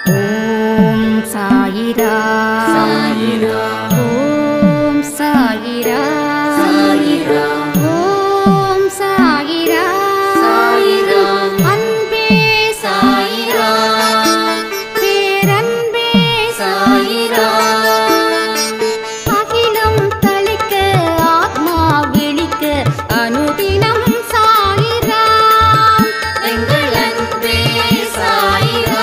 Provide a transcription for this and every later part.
ஓம் சாயிரா சாயிரா ஓம் சாயிரா சாயிரா ஓம் சாயிரா சாயிரா அன்பே சாயிரா பேரன்பே சாயிரா அகிலம் தளிக்க ஆத்மா விழிக்க அனுதினம் சாயிரா எங்கள் அன்பே சாயிரா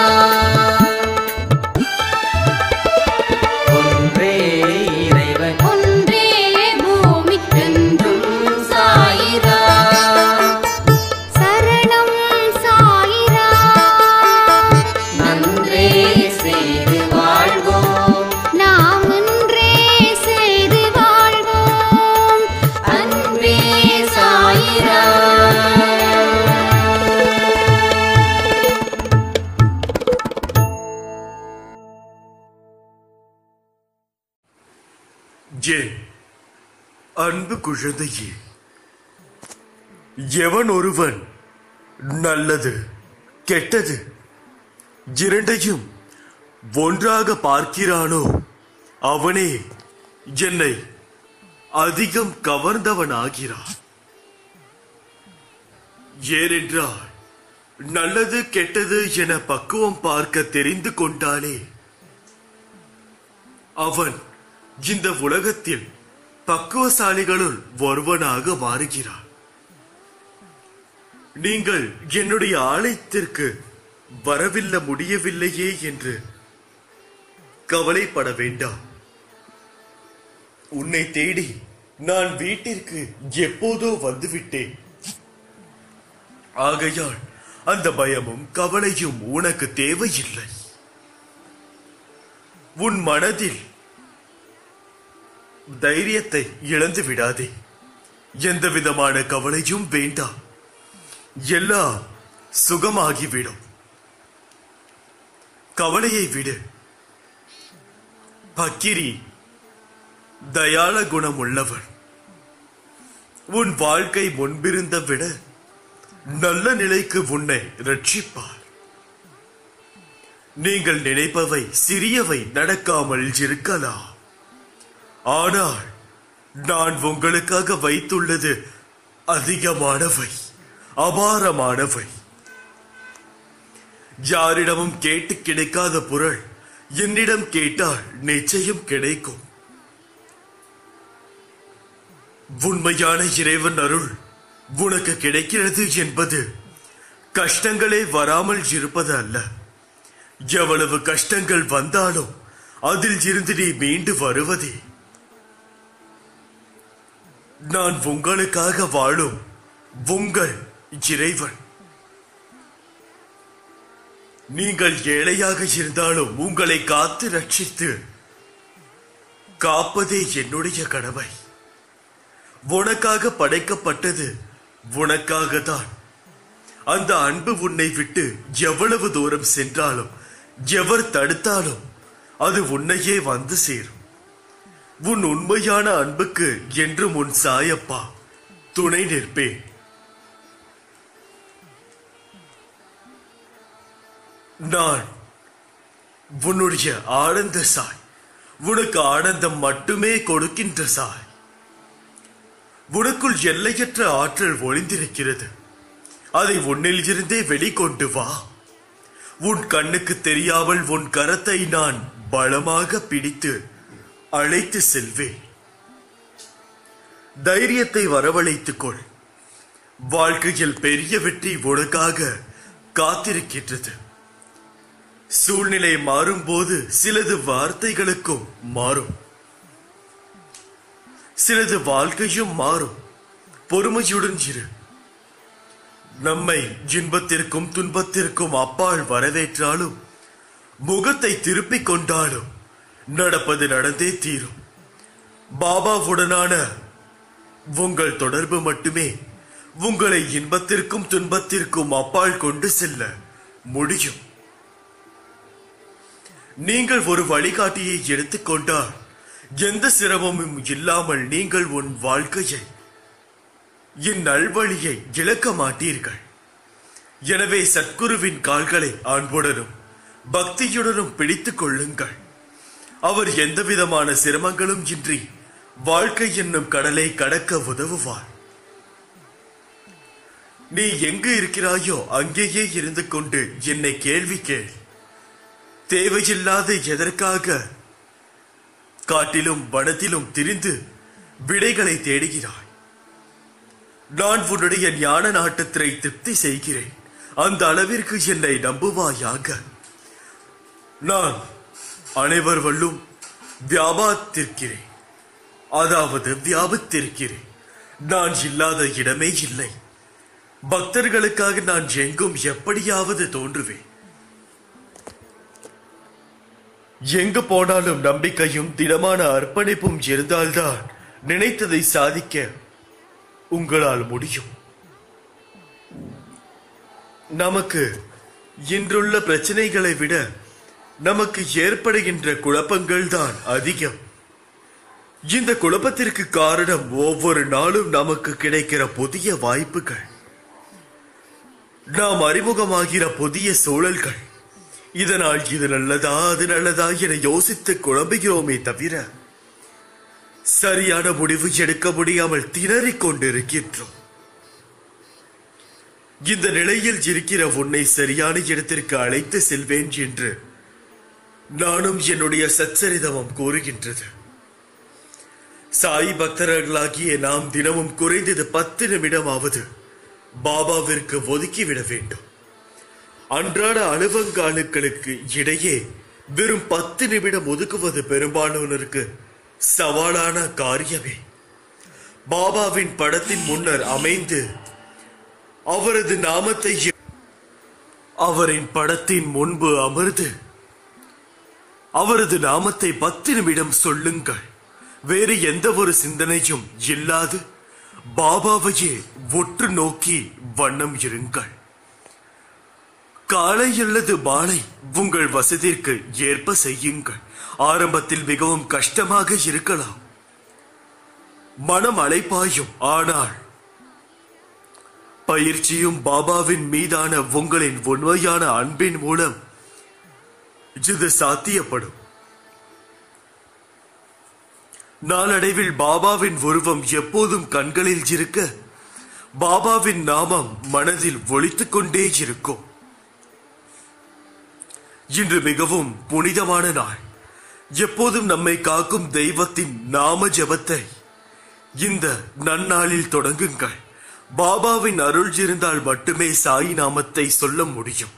ஒன்றே இறைவன் ஒன்றே பூமிக்கென்றும் என்றும் சாயிரா சரணம் சாயிரா நன்றே செய்து வாழ்வோம் நாம் ஒன்றே செய்து வாழ்வோம் அன்பே சாயிரா என் அன்பு குழந்தையே எவன் ஒருவன் நல்லது கெட்டது இரண்டையும் ஒன்றாக பார்க்கிறானோ அவனே என்னை அதிகம் கவர்ந்தவனாகிறான் ஏனென்றால் நல்லது கெட்டது என பக்குவம் பார்க்க தெரிந்து கொண்டானே அவன் இந்த உலகத்தில் பக்குவசாலிகளுள் ஒருவனாக மாறுகிறான் நீங்கள் என்னுடைய ஆலயத்திற்கு வரவில்லை முடியவில்லையே என்று கவலைப்பட வேண்டாம் உன்னை தேடி நான் வீட்டிற்கு எப்போதோ வந்துவிட்டேன் ஆகையால் அந்த பயமும் கவலையும் உனக்கு தேவையில்லை உன் மனதில் தைரியத்தை இழந்து விடாதே எந்த விதமான கவலையும் வேண்டாம் எல்லாம் சுகமாகிவிடும் கவலையை விடு பக்கிரி தயாள குணம் உள்ளவன் உன் வாழ்க்கை முன்பிருந்த விட நல்ல நிலைக்கு உன்னை ரட்சிப்பார் நீங்கள் நினைப்பவை சிறியவை நடக்காமல் இருக்கலாம் ஆனால் நான் உங்களுக்காக வைத்துள்ளது அதிகமானவை அபாரமானவை யாரிடமும் கேட்டு கிடைக்காத பொருள் என்னிடம் கேட்டால் நிச்சயம் கிடைக்கும் உண்மையான இறைவன் அருள் உனக்கு கிடைக்கிறது என்பது கஷ்டங்களே வராமல் இருப்பது அல்ல எவ்வளவு கஷ்டங்கள் வந்தாலும் அதில் இருந்து நீ மீண்டு வருவதே நான் உங்களுக்காக வாழும் உங்கள் இறைவன் நீங்கள் ஏழையாக இருந்தாலும் உங்களை காத்து ரட்சித்து காப்பதே என்னுடைய கடமை உனக்காக படைக்கப்பட்டது உனக்காகத்தான் அந்த அன்பு உன்னை விட்டு எவ்வளவு தூரம் சென்றாலும் எவர் தடுத்தாலும் அது உன்னையே வந்து சேரும் உன் உண்மையான அன்புக்கு என்றும் உன் சாயப்பா துணை நிற்பேன் நான் உன்னுடைய ஆனந்த சாய் உனக்கு ஆனந்தம் மட்டுமே கொடுக்கின்ற சாய் உனக்குள் எல்லையற்ற ஆற்றல் ஒளிந்திருக்கிறது அதை உன்னில் இருந்தே வெளிக்கொண்டு வா உன் கண்ணுக்கு தெரியாமல் உன் கரத்தை நான் பலமாக பிடித்து அழைத்து செல்வேன் தைரியத்தை வரவழைத்துக் கொள் வாழ்க்கையில் பெரிய வெற்றி உனக்காக காத்திருக்கின்றது சூழ்நிலை மாறும்போது சிலது வார்த்தைகளுக்கும் மாறும் சிலது வாழ்க்கையும் மாறும் பொறுமையுடன் இரு நம்மை இன்பத்திற்கும் துன்பத்திற்கும் அப்பால் வரவேற்றாலும் முகத்தை திருப்பிக் கொண்டாலும் நடப்பது நடந்தே தீரும் பாபாவுடனான உங்கள் தொடர்பு மட்டுமே உங்களை இன்பத்திற்கும் துன்பத்திற்கும் அப்பால் கொண்டு செல்ல முடியும் நீங்கள் ஒரு வழிகாட்டியை எடுத்துக்கொண்டால் எந்த சிரமமும் இல்லாமல் நீங்கள் உன் வாழ்க்கையை இந்நல்வழியை இழக்க மாட்டீர்கள் எனவே சத்குருவின் கால்களை அன்புடனும் பக்தியுடனும் பிடித்துக் கொள்ளுங்கள் அவர் எந்த விதமான சிரமங்களும் இன்றி வாழ்க்கை என்னும் கடலை கடக்க உதவுவார் நீ எங்கு இருக்கிறாயோ அங்கேயே இருந்து கொண்டு என்னை கேள்வி கேள் தேவையில்லாத எதற்காக காட்டிலும் வனத்திலும் திரிந்து விடைகளை தேடுகிறாய் நான் உன்னுடைய ஞான நாட்டத்தை திருப்தி செய்கிறேன் அந்த அளவிற்கு என்னை நம்புவாயாக நான் அனைவர் வல்லும் வியாபாத்திருக்கிறேன் அதாவது வியாபித்திருக்கிறேன் நான் இல்லாத இடமே இல்லை பக்தர்களுக்காக நான் எங்கும் எப்படியாவது தோன்றுவேன் எங்கு போனாலும் நம்பிக்கையும் திடமான அர்ப்பணிப்பும் இருந்தால்தான் நினைத்ததை சாதிக்க உங்களால் முடியும் நமக்கு இன்றுள்ள பிரச்சனைகளை விட நமக்கு ஏற்படுகின்ற குழப்பங்கள் தான் அதிகம் இந்த குழப்பத்திற்கு காரணம் ஒவ்வொரு நாளும் நமக்கு கிடைக்கிற புதிய வாய்ப்புகள் நாம் அறிமுகமாகிற புதிய சூழல்கள் இதனால் இது நல்லதா அது நல்லதா என யோசித்து குழம்புகிறோமே தவிர சரியான முடிவு எடுக்க முடியாமல் திணறிக் கொண்டிருக்கின்றோம் இந்த நிலையில் இருக்கிற உன்னை சரியான இடத்திற்கு அழைத்து செல்வேன் என்று நானும் என்னுடைய சச்சரிதமும் கூறுகின்றது சாய் பக்தர்களாகிய நாம் தினமும் குறைந்தது பத்து நிமிடமாவது பாபாவிற்கு ஒதுக்கிவிட வேண்டும் அன்றாட அலுவங்காலுக்களுக்கு இடையே வெறும் பத்து நிமிடம் ஒதுக்குவது பெரும்பாலானோருக்கு சவாலான காரியமே பாபாவின் படத்தின் முன்னர் அமைந்து அவரது நாமத்தை அவரின் படத்தின் முன்பு அமர்ந்து அவரது நாமத்தை பத்து நிமிடம் சொல்லுங்கள் வேறு எந்த ஒரு சிந்தனையும் இல்லாது பாபாவையே ஒற்று நோக்கி வண்ணம் இருங்கள் காலை அல்லது மாலை உங்கள் வசதிக்கு ஏற்ப செய்யுங்கள் ஆரம்பத்தில் மிகவும் கஷ்டமாக இருக்கலாம் மனம் அலைப்பாயும் ஆனால் பயிற்சியும் பாபாவின் மீதான உங்களின் உண்மையான அன்பின் மூலம் இது சாத்தியப்படும் நாளடைவில் பாபாவின் உருவம் எப்போதும் கண்களில் இருக்க பாபாவின் நாமம் மனதில் ஒலித்துக் கொண்டே இருக்கும் இன்று மிகவும் புனிதமான நாள் எப்போதும் நம்மை காக்கும் தெய்வத்தின் நாம ஜெபத்தை இந்த நன்னாளில் தொடங்குங்கள் பாபாவின் அருள் இருந்தால் மட்டுமே சாய் நாமத்தை சொல்ல முடியும்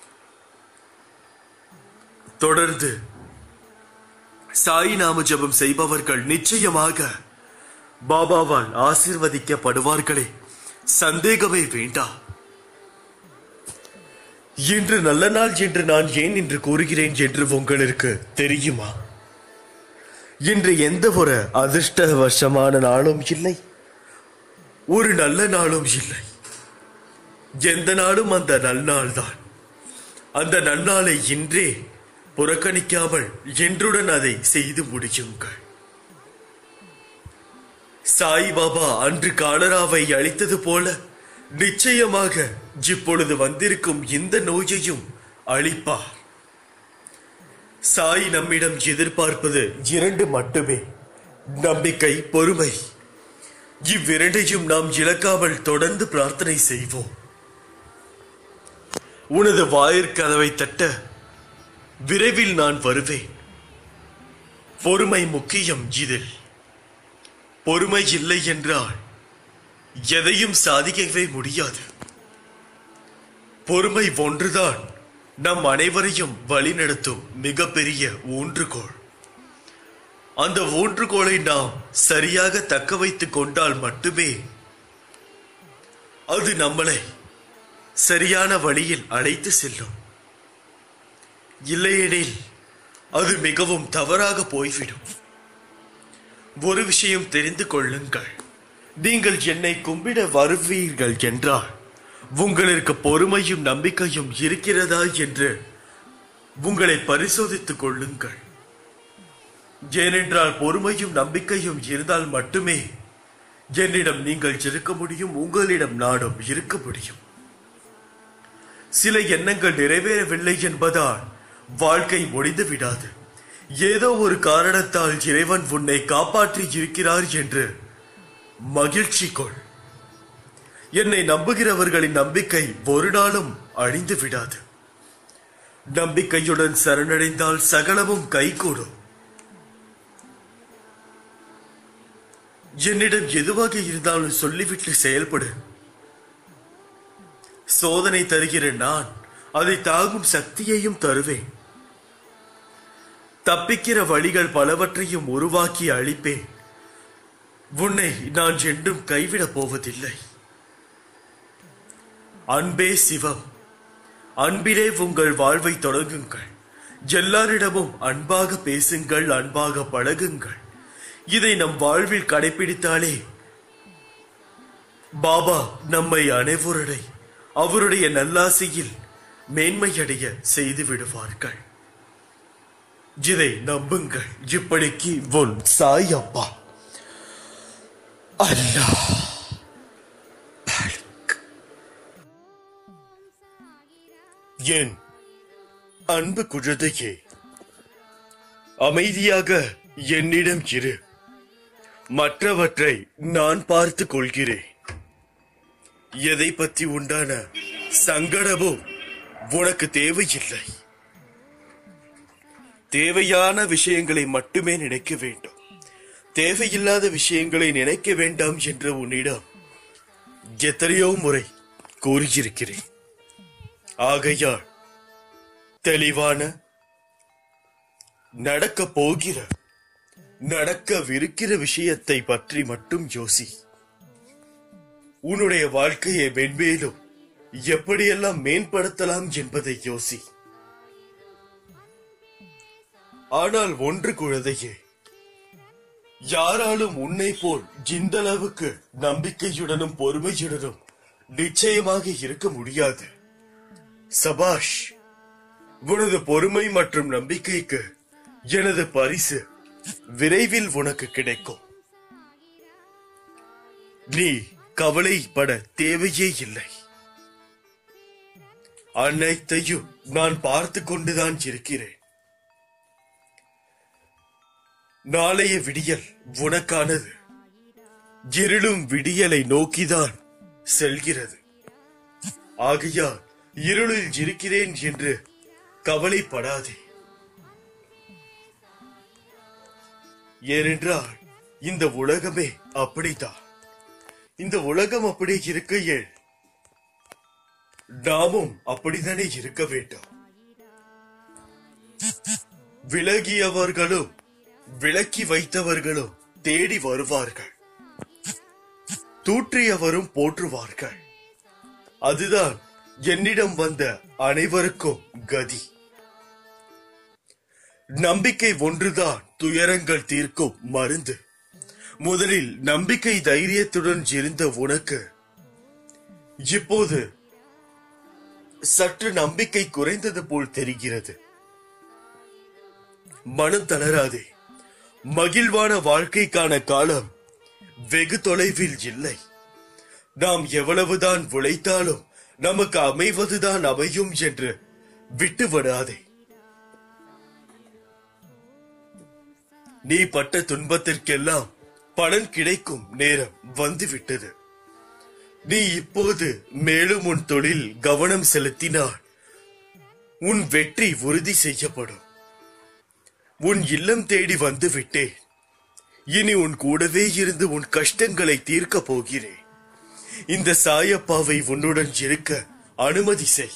தொடர்ந்து சாய் நாம ஜெபம் செய்பவர்கள் நிச்சயமாக பாபாவால் ஆசிர்வதிக்கப்படுவார்களே சந்தேகமே வேண்டாம் இன்று நல்ல நாள் என்று நான் ஏன் இன்று கூறுகிறேன் என்று உங்களுக்கு தெரியுமா இன்று எந்த ஒரு அதிர்ஷ்டவசமான நாளும் இல்லை ஒரு நல்ல நாளும் இல்லை எந்த நாளும் அந்த நல்நாள் தான் அந்த நன்னாளை இன்றே புறக்கணிக்காமல் என்றுடன் அதை செய்து முடியுங்கள் சாய்பாபா அன்று காலராவை அளித்தது போல நிச்சயமாக இப்பொழுது வந்திருக்கும் இந்த நோயையும் அளிப்பார் சாய் நம்மிடம் எதிர்பார்ப்பது இரண்டு மட்டுமே நம்பிக்கை பொறுமை இவ்விரண்டையும் நாம் இழக்காமல் தொடர்ந்து பிரார்த்தனை செய்வோம் உனது வாயிற்கதவை தட்ட விரைவில் நான் வருவேன் பொறுமை முக்கியம் இதில் பொறுமை இல்லை என்றால் எதையும் சாதிக்கவே முடியாது பொறுமை ஒன்றுதான் நம் அனைவரையும் வழிநடத்தும் மிகப்பெரிய ஊன்றுகோல் அந்த ஊன்றுகோலை நாம் சரியாக தக்க வைத்துக் கொண்டால் மட்டுமே அது நம்மளை சரியான வழியில் அழைத்து செல்லும் இல்லையெனில் அது மிகவும் தவறாக போய்விடும் ஒரு விஷயம் தெரிந்து கொள்ளுங்கள் நீங்கள் என்னை கும்பிட வருவீர்கள் என்றால் உங்களுக்கு பொறுமையும் நம்பிக்கையும் இருக்கிறதா என்று உங்களை பரிசோதித்துக் கொள்ளுங்கள் ஏனென்றால் பொறுமையும் நம்பிக்கையும் இருந்தால் மட்டுமே என்னிடம் நீங்கள் இருக்க முடியும் உங்களிடம் நானும் இருக்க முடியும் சில எண்ணங்கள் நிறைவேறவில்லை என்பதால் வாழ்க்கை முடிந்து விடாது ஏதோ ஒரு காரணத்தால் இறைவன் உன்னை காப்பாற்றி இருக்கிறார் என்று மகிழ்ச்சி கொள் என்னை நம்புகிறவர்களின் நம்பிக்கை ஒரு நாளும் அழிந்து விடாது நம்பிக்கையுடன் சரணடைந்தால் சகலமும் கைகூடும் என்னிடம் எதுவாக இருந்தாலும் சொல்லிவிட்டு செயல்படு சோதனை தருகிற நான் அதை தாங்கும் சக்தியையும் தருவேன் தப்பிக்கிற வழிகள் பலவற்றையும் உருவாக்கி அளிப்பேன் உன்னை நான் என்றும் கைவிடப் போவதில்லை அன்பே சிவம் அன்பிலே உங்கள் வாழ்வை தொடங்குங்கள் எல்லாரிடமும் அன்பாக பேசுங்கள் அன்பாக பழகுங்கள் இதை நம் வாழ்வில் கடைபிடித்தாலே பாபா நம்மை அனைவருடைய அவருடைய நல்லாசையில் மேன்மையடைய செய்து விடுவார்கள் இதை நம்புங்கள் இப்படிக்கு உன் சாய் அப்பா அல்லாஹ் என் அன்பு குழந்தையே அமைதியாக என்னிடம் இரு மற்றவற்றை நான் பார்த்துக் கொள்கிறேன் எதை பற்றி உண்டான சங்கடமும் உனக்கு தேவையில்லை தேவையான விஷயங்களை மட்டுமே நினைக்க வேண்டும் தேவையில்லாத விஷயங்களை நினைக்க வேண்டாம் என்று உன்னிடம் எத்தனையோ முறை கூறியிருக்கிறேன் ஆகையால் தெளிவான நடக்க போகிற நடக்கவிருக்கிற விஷயத்தை பற்றி மட்டும் யோசி உன்னுடைய வாழ்க்கையை மென்மேலும் எப்படியெல்லாம் மேம்படுத்தலாம் என்பதை யோசி ஆனால் ஒன்று குழந்தையே யாராலும் உன்னை போல் இந்தளவுக்கு நம்பிக்கையுடனும் பொறுமையுடனும் நிச்சயமாக இருக்க முடியாது சபாஷ் உனது பொறுமை மற்றும் நம்பிக்கைக்கு எனது பரிசு விரைவில் உனக்கு கிடைக்கும் நீ கவலைப்பட தேவையே இல்லை அனைத்தையும் நான் பார்த்து கொண்டுதான் இருக்கிறேன் நாளைய விடியல் உனக்கானது இருளும் விடியலை நோக்கிதான் செல்கிறது ஆகையால் இருளில் இருக்கிறேன் என்று கவலைப்படாதே ஏனென்றால் இந்த உலகமே அப்படித்தான் இந்த உலகம் அப்படி இருக்கையில் நாமும் அப்படித்தானே இருக்க வேண்டும் விலகியவர்களும் விலக்கி வைத்தவர்களும் தேடி வருவார்கள் தூற்றியவரும் போற்றுவார்கள் அதுதான் என்னிடம் வந்த அனைவருக்கும் கதி நம்பிக்கை ஒன்றுதான் துயரங்கள் தீர்க்கும் மருந்து முதலில் நம்பிக்கை தைரியத்துடன் இருந்த உனக்கு இப்போது சற்று நம்பிக்கை குறைந்தது போல் தெரிகிறது மனம் தளராதே மகிழ்வான வாழ்க்கைக்கான காலம் வெகு தொலைவில் இல்லை நாம் எவ்வளவுதான் உழைத்தாலும் நமக்கு அமைவதுதான் அமையும் என்று விட்டுவிடாதே நீ பட்ட துன்பத்திற்கெல்லாம் பலன் கிடைக்கும் நேரம் வந்துவிட்டது நீ இப்போது மேலும் உன் தொழில் கவனம் செலுத்தினால் உன் வெற்றி உறுதி செய்யப்படும் உன் இல்லம் தேடி வந்து விட்டேன் இனி உன் கூடவே இருந்து உன் கஷ்டங்களை தீர்க்கப் போகிறேன் இந்த சாயப்பாவை உன்னுடன் இருக்க அனுமதி செய்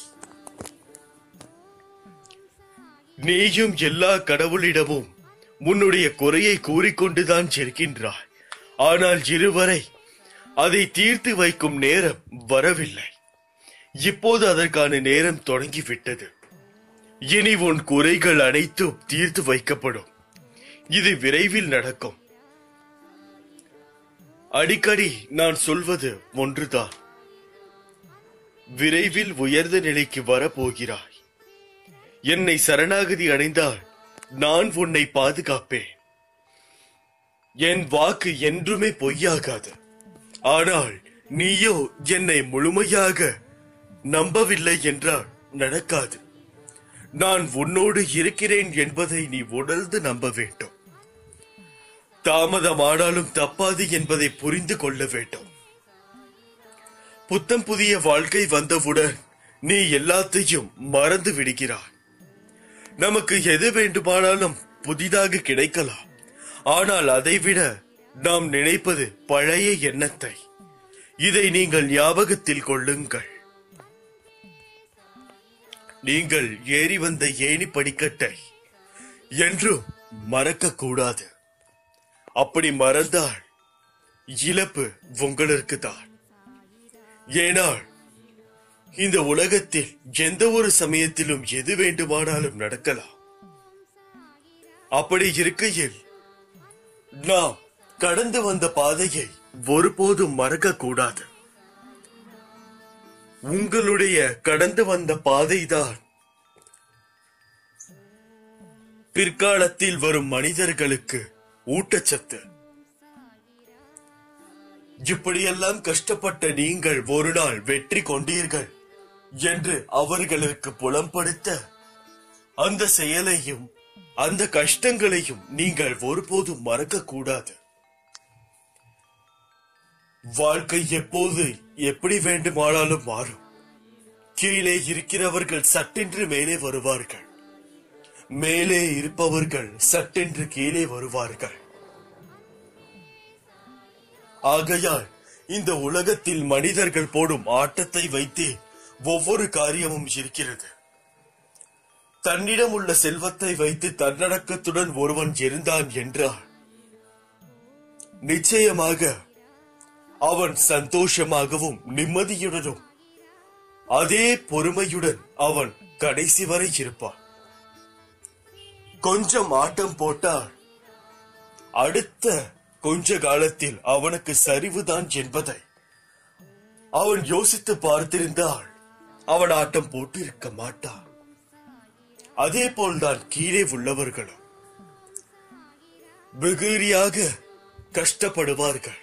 நீயும் எல்லா கடவுளிடமும் உன்னுடைய குறையை கூறிக்கொண்டுதான் இருக்கின்றாய் ஆனால் இருவரை அதை தீர்த்து வைக்கும் நேரம் வரவில்லை இப்போது அதற்கான நேரம் தொடங்கிவிட்டது இனி உன் குறைகள் அனைத்தும் தீர்த்து வைக்கப்படும் இது விரைவில் நடக்கும் அடிக்கடி நான் சொல்வது ஒன்றுதான் விரைவில் உயர்ந்த நிலைக்கு வரப்போகிறாய் என்னை சரணாகதி அடைந்தால் நான் உன்னை பாதுகாப்பேன் என் வாக்கு என்றுமே பொய்யாகாது ஆனால் நீயோ என்னை முழுமையாக நம்பவில்லை என்றால் நடக்காது நான் உன்னோடு இருக்கிறேன் என்பதை நீ உணர்ந்து நம்ப வேண்டும் தாமதமானாலும் தப்பாது என்பதை புரிந்து கொள்ள வேண்டும் புத்தம் புதிய வாழ்க்கை வந்தவுடன் நீ எல்லாத்தையும் மறந்து விடுகிறாய் நமக்கு எது வேண்டுமானாலும் புதிதாக கிடைக்கலாம் ஆனால் அதைவிட நாம் நினைப்பது பழைய எண்ணத்தை இதை நீங்கள் ஞாபகத்தில் கொள்ளுங்கள் நீங்கள் ஏறி வந்த ஏணி படிக்கட்டை என்றும் மறக்க கூடாது அப்படி மறந்தால் இழப்பு உங்களுக்கு தான் ஏனால் இந்த உலகத்தில் எந்த ஒரு சமயத்திலும் எது வேண்டுமானாலும் நடக்கலாம் அப்படி இருக்கையில் நாம் கடந்து வந்த பாதையை ஒருபோதும் மறக்க கூடாது உங்களுடைய கடந்து வந்த பாதைதான் பிற்காலத்தில் வரும் மனிதர்களுக்கு ஊட்டச்சத்து இப்படியெல்லாம் கஷ்டப்பட்ட நீங்கள் ஒரு நாள் வெற்றி கொண்டீர்கள் என்று அவர்களுக்கு புலம்படுத்த அந்த செயலையும் அந்த கஷ்டங்களையும் நீங்கள் ஒருபோதும் மறக்க கூடாது வாழ்க்கை எப்போது எப்படி வேண்டுமானாலும் மாறும் கீழே இருக்கிறவர்கள் சட்டென்று மேலே வருவார்கள் மேலே இருப்பவர்கள் சட்டென்று கீழே வருவார்கள் ஆகையால் இந்த உலகத்தில் மனிதர்கள் போடும் ஆட்டத்தை வைத்தே ஒவ்வொரு காரியமும் இருக்கிறது தன்னிடம் உள்ள செல்வத்தை வைத்து தன்னடக்கத்துடன் ஒருவன் இருந்தான் என்றால் நிச்சயமாக அவன் சந்தோஷமாகவும் நிம்மதியுடனும் அதே பொறுமையுடன் அவன் கடைசி வரை இருப்பான் கொஞ்சம் ஆட்டம் போட்டால் அடுத்த கொஞ்ச காலத்தில் அவனுக்கு சரிவுதான் என்பதை அவன் யோசித்து பார்த்திருந்தால் அவன் ஆட்டம் போட்டு இருக்க மாட்டான் அதே போல்தான் கீழே உள்ளவர்களும் வெகுரியாக கஷ்டப்படுவார்கள்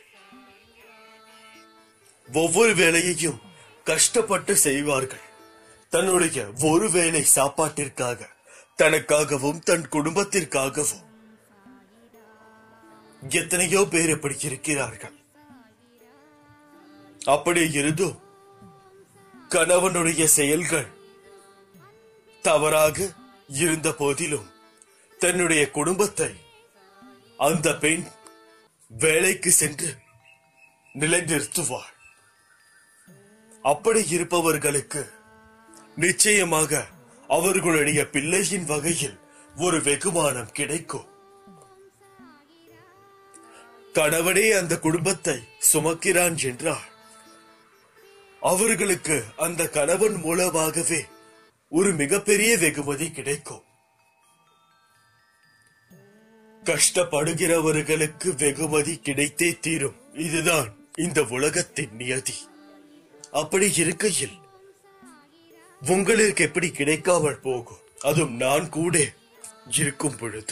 ஒவ்வொரு வேலையையும் கஷ்டப்பட்டு செய்வார்கள் தன்னுடைய ஒரு வேளை சாப்பாட்டிற்காக தனக்காகவும் தன் குடும்பத்திற்காகவும் எத்தனையோ பேர் இப்படி இருக்கிறார்கள் அப்படி இருந்தும் கணவனுடைய செயல்கள் தவறாக இருந்த போதிலும் தன்னுடைய குடும்பத்தை அந்த பெண் வேலைக்கு சென்று நிலைநிறுத்துவாள் அப்படி இருப்பவர்களுக்கு நிச்சயமாக அவர்களுடைய பிள்ளையின் வகையில் ஒரு வெகுமானம் கிடைக்கும் கணவனே அந்த குடும்பத்தை சுமக்கிறான் என்றால் அவர்களுக்கு அந்த கணவன் மூலமாகவே ஒரு மிகப்பெரிய வெகுமதி கிடைக்கும் கஷ்டப்படுகிறவர்களுக்கு வெகுமதி கிடைத்தே தீரும் இதுதான் இந்த உலகத்தின் நியதி அப்படி இருக்கையில் உங்களுக்கு எப்படி கிடைக்காமல் போகும் அதுவும் நான் கூட இருக்கும் பொழுது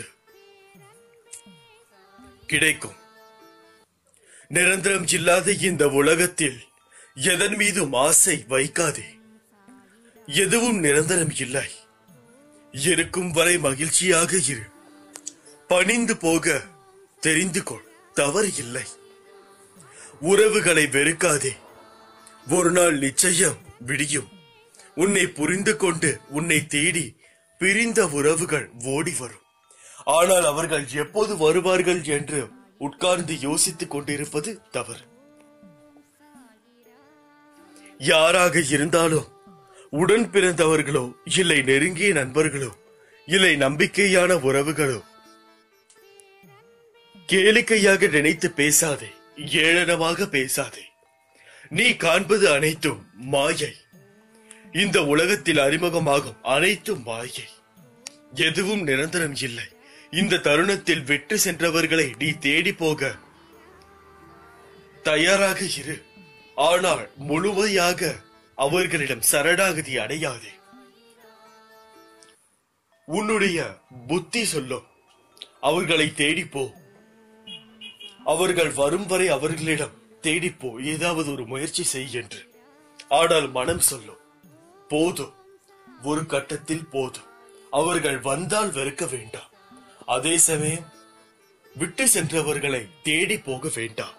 கிடைக்கும் நிரந்தரம் இல்லாத இந்த உலகத்தில் எதன் மீதும் ஆசை வைக்காதே எதுவும் நிரந்தரம் இல்லை இருக்கும் வரை மகிழ்ச்சியாக இரு பணிந்து போக தெரிந்து கொள் தவறு இல்லை உறவுகளை வெறுக்காதே ஒரு நாள் நிச்சயம் விடியும் உன்னை புரிந்து கொண்டு உன்னை தேடி பிரிந்த உறவுகள் ஓடி வரும் ஆனால் அவர்கள் எப்போது வருவார்கள் என்று உட்கார்ந்து யோசித்துக் கொண்டிருப்பது தவறு யாராக இருந்தாலும் உடன் பிறந்தவர்களோ இல்லை நெருங்கிய நண்பர்களோ இல்லை நம்பிக்கையான உறவுகளோ கேளிக்கையாக நினைத்து பேசாதே ஏளனமாக பேசாதே நீ காண்பது அனைத்தும் மாயை இந்த உலகத்தில் அறிமுகமாகும் அனைத்தும் மாயை எதுவும் நிரந்தரம் இல்லை இந்த தருணத்தில் விட்டு சென்றவர்களை நீ தேடி போக தயாராக இரு ஆனால் முழுமையாக அவர்களிடம் சரணாகதி அடையாதே உன்னுடைய புத்தி சொல்லும் அவர்களை தேடிப்போ அவர்கள் வரும் வரை அவர்களிடம் தேடிப்போ ஏதாவது ஒரு முயற்சி செய் என்று ஆனால் மனம் சொல்லும் போதும் ஒரு கட்டத்தில் போதும் அவர்கள் வந்தால் வெறுக்க வேண்டாம் அதே சமயம் விட்டு சென்றவர்களை தேடி போக வேண்டாம்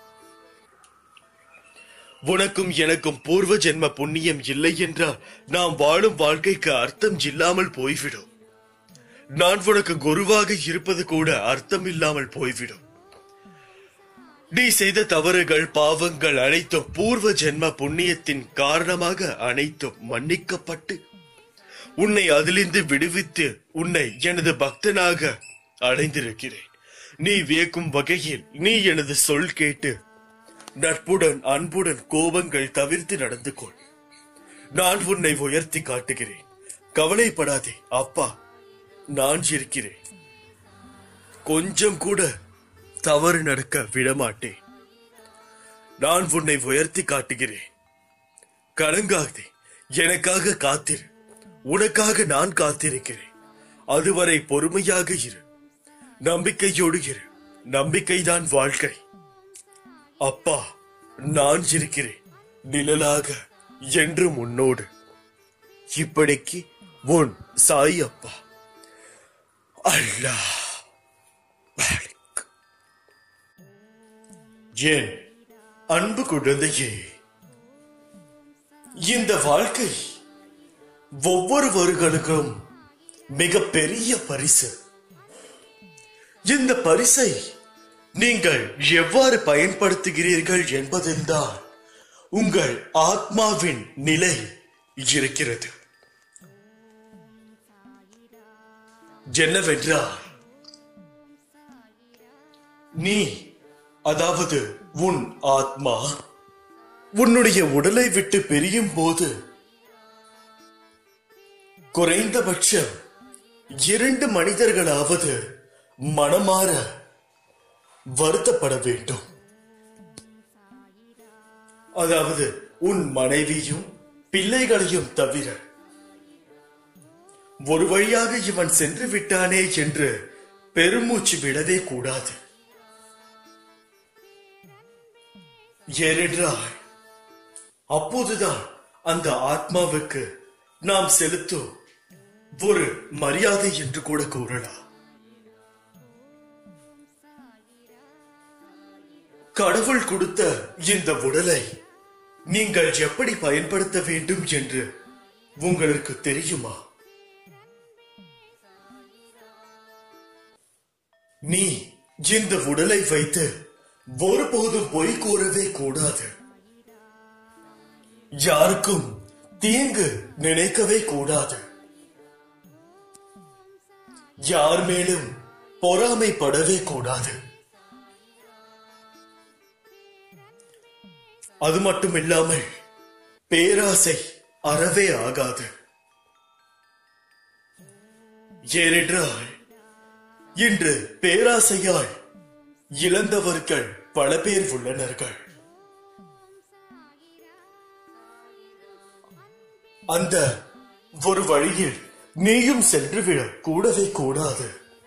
உனக்கும் எனக்கும் பூர்வ ஜென்ம புண்ணியம் இல்லை என்றால் நாம் வாழும் வாழ்க்கைக்கு அர்த்தம் இல்லாமல் போய்விடும் நான் உனக்கு குருவாக இருப்பது கூட அர்த்தம் இல்லாமல் போய்விடும் நீ செய்த தவறுகள் பாவங்கள் அனைத்தும் பூர்வ ஜென்ம புண்ணியத்தின் காரணமாக அனைத்தும் மன்னிக்கப்பட்டு உன்னை அதிலிருந்து விடுவித்து உன்னை எனது பக்தனாக அடைந்திருக்கிறேன் நீ வியக்கும் வகையில் நீ எனது சொல் கேட்டு நட்புடன் அன்புடன் கோபங்கள் தவிர்த்து நடந்து கொள் நான் உன்னை உயர்த்தி காட்டுகிறேன் கவலைப்படாதே அப்பா நான் இருக்கிறேன் கொஞ்சம் கூட தவறு நடக்க விடமாட்டேன் நான் உன்னை உயர்த்தி காட்டுகிறேன் கலங்காதே எனக்காக காத்திரு உனக்காக நான் காத்திருக்கிறேன் அதுவரை பொறுமையாக இரு நம்பிக்கையோடு இரு நம்பிக்கைதான் வாழ்க்கை அப்பா நான் இருக்கிறேன் நிழலாக என்றும் உன்னோடு இப்படிக்கு உன் சாய் அப்பா அல்லாஹ் மாலிக். என் அன்பு குழந்தையே இந்த வாழ்க்கை ஒவ்வொருவர்களுக்கும் மிக பெரிய பரிசு இந்த பரிசை நீங்கள் எவ்வாறு பயன்படுத்துகிறீர்கள் என்பதில்தான் உங்கள் ஆத்மாவின் நிலை இருக்கிறது என்னவென்றால் நீ அதாவது உன் ஆத்மா உன்னுடைய உடலை விட்டு பிரியும் போது குறைந்தபட்சம் இரண்டு மனிதர்களாவது மனமாற வருத்தப்பட வேண்டும் அதாவது உன் மனைவியும் பிள்ளைகளையும் தவிர ஒரு வழியாக இவன் சென்று விட்டானே என்று பெருமூச்சு விடவே கூடாது ஏனென்றால் அப்போதுதான் அந்த ஆத்மாவுக்கு நாம் செலுத்தும் ஒரு மரியாதை என்று கூட கூறலாம் கடவுள் கொடுத்த இந்த உடலை நீங்கள் எப்படி பயன்படுத்த வேண்டும் என்று உங்களுக்கு தெரியுமா நீ இந்த உடலை வைத்து ஒருபோதும் பொய் கூறவே கூடாது யாருக்கும் தீங்கு நினைக்கவே கூடாது யார் மேலும் பொறாமைப்படவே கூடாது அது மட்டும் இல்லாமல் பேராசை அறவே ஆகாது ஏனென்றால் இன்று பேராசையால் இழந்தவர்கள் பல பேர் உள்ளனர்கள் அந்த ஒரு வழியில் நீயும் சென்றுவிட கூடவே கூடாது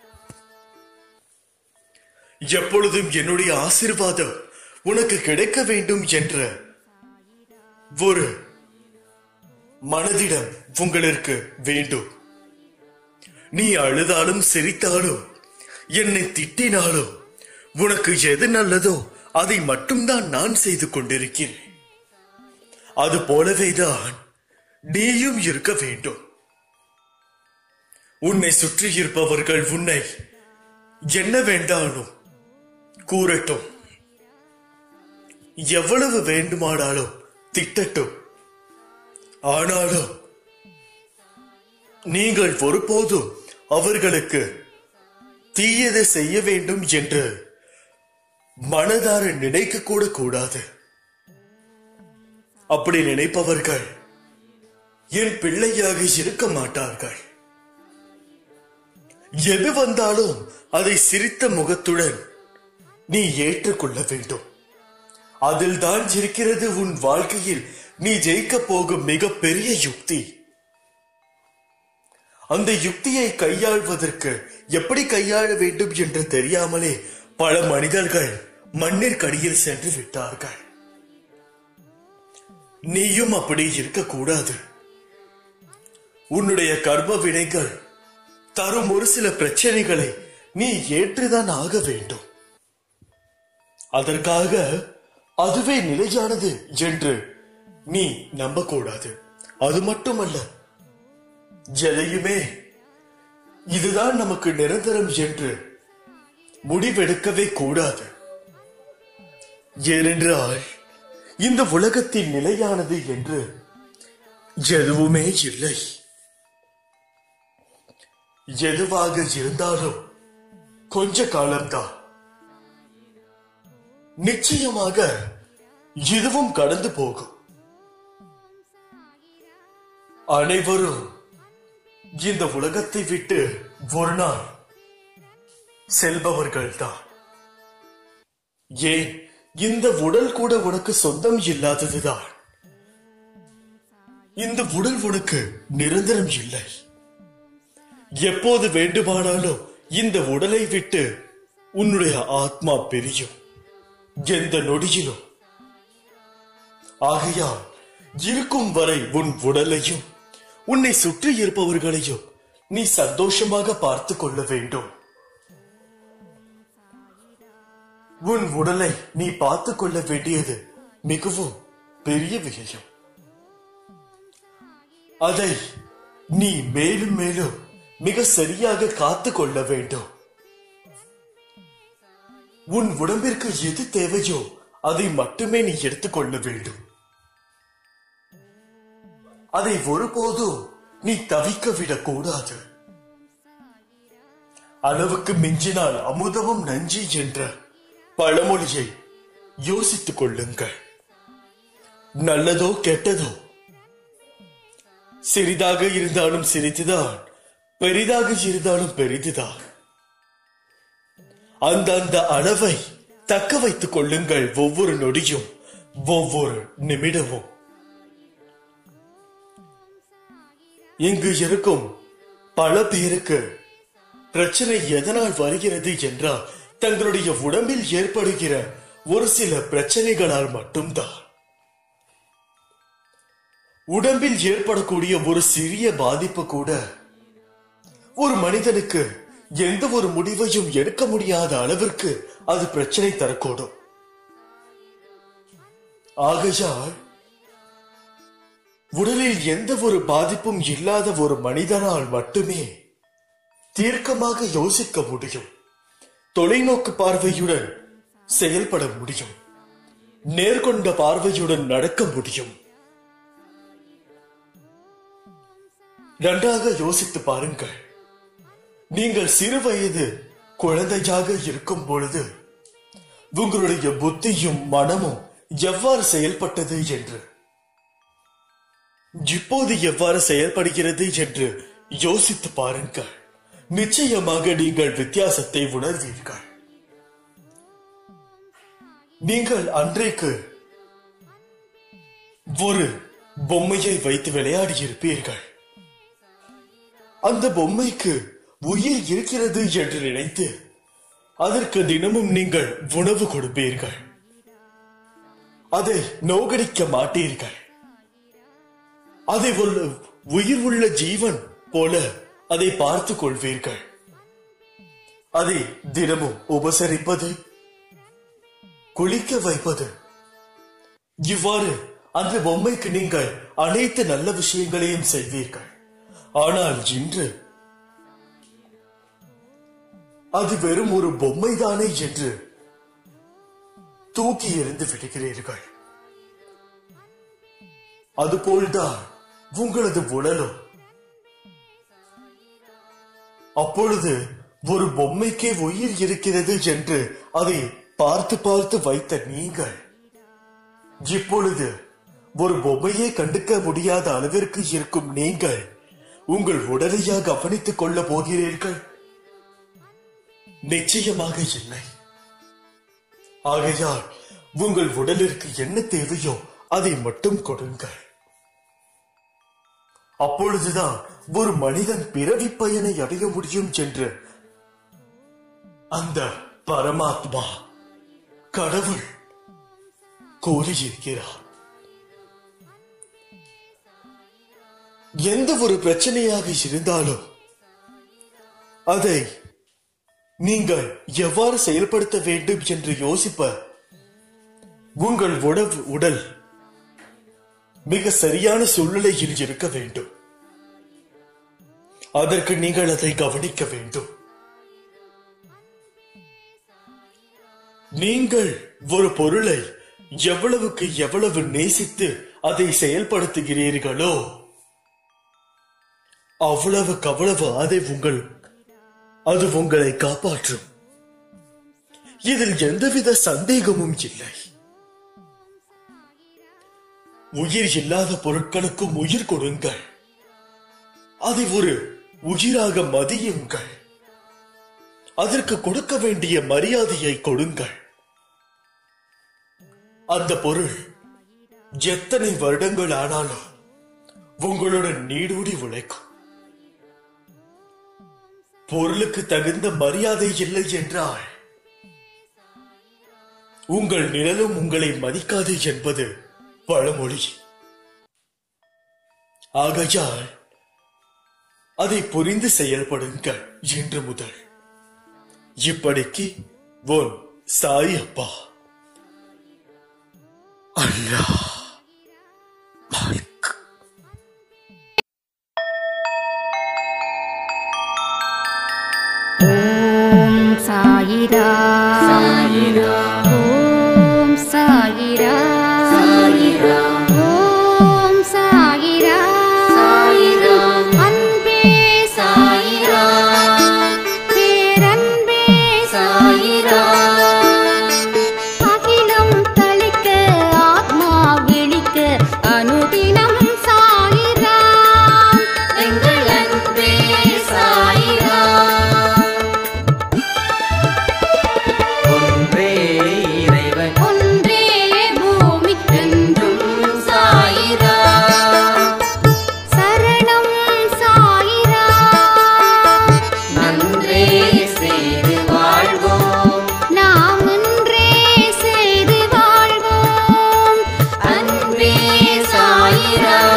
எப்பொழுதும் என்னுடைய ஆசிர்வாதம் உனக்கு கிடைக்க வேண்டும் என்ற ஒரு மனதிடம் உங்களுக்கு வேண்டும் நீ அழுதாலும் சிரித்தாலும் என்னை திட்டினாலும் உனக்கு எது நல்லதோ அதை மட்டும்தான் நான் செய்து கொண்டிருக்கிறேன் அது போலவேதான் நீயும் இருக்க வேண்டும் உன்னை சுற்றி இருப்பவர்கள் உன்னை என்ன வேண்டாலும் கூறட்டும் எவ்வளவு வேண்டுமானாலும் திட்டட்டும் ஆனாலும் நீங்கள் ஒருபோதும் அவர்களுக்கு தீயதை செய்ய வேண்டும் என்று மனதார நினைக்க கூட கூடாது அப்படி நினைப்பவர்கள் என் பிள்ளையாக இருக்க மாட்டார்கள் எது வந்தாலும் அதை சிரித்த முகத்துடன் நீ ஏற்றுக்கொள்ள வேண்டும் அதில் தான் இருக்கிறது உன் வாழ்க்கையில் நீ ஜெயிக்க போகும் மிகப்பெரிய யுக்தி அந்த யுக்தியை கையாள்வதற்கு எப்படி கையாள வேண்டும் என்று தெரியாமலே பல மனிதர்கள் மண்ணிற்கடியில் சென்று விட்டார்கள் நீயும் அப்படி இருக்கக்கூடாது உன்னுடைய கர்ம வினைகள் தரும் ஒரு சில பிரச்சனைகளை நீ ஏற்றுதான் ஆக வேண்டும் அதற்காக அதுவே நிலையானது என்று நீ நம்பக்கூடாது அது மட்டுமல்ல எதையுமே இதுதான் நமக்கு நிரந்தரம் என்று முடிவெடுக்கவே கூடாது ஏனென்றால் இந்த உலகத்தின் நிலையானது என்று எதுவுமே இல்லை எதுவாக இருந்தாலும் கொஞ்ச காலம்தான் நிச்சயமாக இதுவும் கடந்து போகும் அனைவரும் இந்த உலகத்தை விட்டு ஒரு நாள் செல்பவர்கள்தான் ஏன் இந்த உடல் கூட உனக்கு சொந்தம் இல்லாததுதான் இந்த உடல் உனக்கு நிரந்தரம் இல்லை எப்போது வேண்டுமானாலும் இந்த உடலை விட்டு உன்னுடைய ஆத்மா பிரியும் எந்த நொடியிலும் ஆகையால் இருக்கும் வரை உன் உடலையும் உன்னை சுற்றி இருப்பவர்களையும் நீ சந்தோஷமாக பார்த்துக் கொள்ள வேண்டும் உன் உடலை நீ பார்த்துக் கொள்ள வேண்டியது மிகவும் பெரிய விஷயம் அதை நீ மேலும் மேலும் மிக சரியாக காத்துக் கொள்ள வேண்டும் உன் உடம்பிற்கு எது தேவையோ அதை மட்டுமே நீ எடுத்துக்கொள்ள வேண்டும் அதை ஒருபோதும் நீ தவிக்க விடக்கூடாது அளவுக்கு மிஞ்சினால் அமுதமும் நஞ்சி என்ற பழமொழியை யோசித்துக் கொள்ளுங்கள் நல்லதோ கெட்டதோ சிறிதாக இருந்தாலும் சிறிதுதான் பெரிதாக இருந்தாலும் பெரிதுதான் அந்தந்த அளவை தக்க வைத்துக் கொள்ளுங்கள் ஒவ்வொரு நொடியும் ஒவ்வொரு நிமிடமும் இங்கு இருக்கும் பல பேருக்கு பிரச்சனை எதனால் வருகிறது என்றால் தங்களுடைய உடம்பில் ஏற்படுகிற ஒரு சில பிரச்சனைகளால் மட்டும்தான் உடம்பில் ஏற்படக்கூடிய ஒரு சிறிய பாதிப்பு கூட ஒரு மனிதனுக்கு எந்த ஒரு முடிவையும் எடுக்க முடியாத அளவிற்கு அது பிரச்சனை தரக்கூடும் ஆகையால் உடலில் எந்த ஒரு பாதிப்பும் இல்லாத ஒரு மனிதனால் மட்டுமே தீர்க்கமாக யோசிக்க முடியும் தொலைநோக்கு பார்வையுடன் செயல்பட முடியும் நேர்கொண்ட பார்வையுடன் நடக்க முடியும் நன்றாக யோசித்து பாருங்கள் நீங்கள் சிறு வயது குழந்தையாக இருக்கும் பொழுது உங்களுடைய புத்தியும் மனமும் எவ்வாறு செயல்பட்டது என்று இப்போது எவ்வாறு செயல்படுகிறது என்று யோசித்து பாருங்கள் நிச்சயமாக நீங்கள் வித்தியாசத்தை உணர்வீர்கள் நீங்கள் அன்றைக்கு ஒரு பொம்மையை வைத்து விளையாடி இருப்பீர்கள் அந்த பொம்மைக்கு உயிர் இருக்கிறது என்று நினைத்து அதற்கு தினமும் நீங்கள் உணவு கொடுப்பீர்கள் அதை நோகடிக்க மாட்டீர்கள் அதை ஒரு உயிர் உள்ள ஜீவன் போல அதை பார்த்துக் கொள்வீர்கள் அதை தினமும் உபசரிப்பது குளிக்க வைப்பது இவ்வாறு அந்த பொம்மைக்கு நீங்கள் அனைத்து நல்ல விஷயங்களையும் செய்வீர்கள் ஆனால் இன்று அது வெறும் ஒரு பொம்மைதானே என்று தூக்கி எறிந்து விடுகிறீர்கள் அதுபோல்தான் உங்களது உடலும் அப்பொழுது ஒரு பொம்மைக்கே உயிர் இருக்கிறது என்று அதை பார்த்து பார்த்து வைத்த நீங்கள் இப்பொழுது ஒரு பொம்மையை கண்டுக்க முடியாத அளவிற்கு இருக்கும் நீங்கள் உங்கள் உடலையா கவனித்துக் கொள்ள போகிறீர்கள் நிச்சயமாக இல்லை ஆகையால் உங்கள் உடலிற்கு என்ன தேவையோ அதை மட்டும் கொடுங்கள் அப்பொழுதுதான் ஒரு மனிதன் பிறவி பயனை அடைய முடியும் என்று அந்த பரமாத்மா கடவுள் கூறியிருக்கிறார் எந்த ஒரு பிரச்சனையாக இருந்தாலும் அதை நீங்கள் எவ்வாறு செயல்படுத்த வேண்டும் என்று யோசிப்ப உங்கள் உடவு உடல் மிக சரியான சூழ்நிலையில் இருக்க வேண்டும் அதற்கு நீங்கள் அதை கவனிக்க வேண்டும் நீங்கள் ஒரு பொருளை எவ்வளவுக்கு எவ்வளவு நேசித்து அதை செயல்படுத்துகிறீர்களோ அவ்வளவுக்கு அவ்வளவு அதை உங்கள் அது உங்களை காப்பாற்றும் இதில் எந்தவித சந்தேகமும் இல்லை உயிர் இல்லாத பொருட்களுக்கும் உயிர் கொடுங்கள் அதை ஒரு உயிராக மதியுங்கள் அதற்கு கொடுக்க வேண்டிய மரியாதையை கொடுங்கள் அந்த பொருள் எத்தனை வருடங்கள் ஆனாலும் உங்களுடன் நீடூடி உழைக்கும் பொருளுக்கு தகுந்த மரியாதை இல்லை என்றால் உங்கள் நிழலும் உங்களை மதிக்காது என்பது பழமொழி ஆகையால் அதை புரிந்து செயல்படுங்கள் இன்று முதல் இப்படிக்கு உன் சாய் அப்பா அல்லா மாலிக் ஓம் சாயிரா சாயிரா ஓம் சாயிரா சாயிரா ஓம் சாயிரா சாயிரா அன்பே சாயிரா பேரன்பே சாயிரா அகிலம் தளிக்க ஆத்மா விழிக்க அனுதினம் சாயிரா எங்கள் அன்பே சாயிரா ஒன்றே இறைவன் ஒன்றே பூமிக்கென்றும் என்றும் சாயிரா சரணம் சாயிரா நன்றே செய்து வாழ்வோம் நாம் ஒன்றே செய்து வாழ்வோம் அன்பே சாயிரா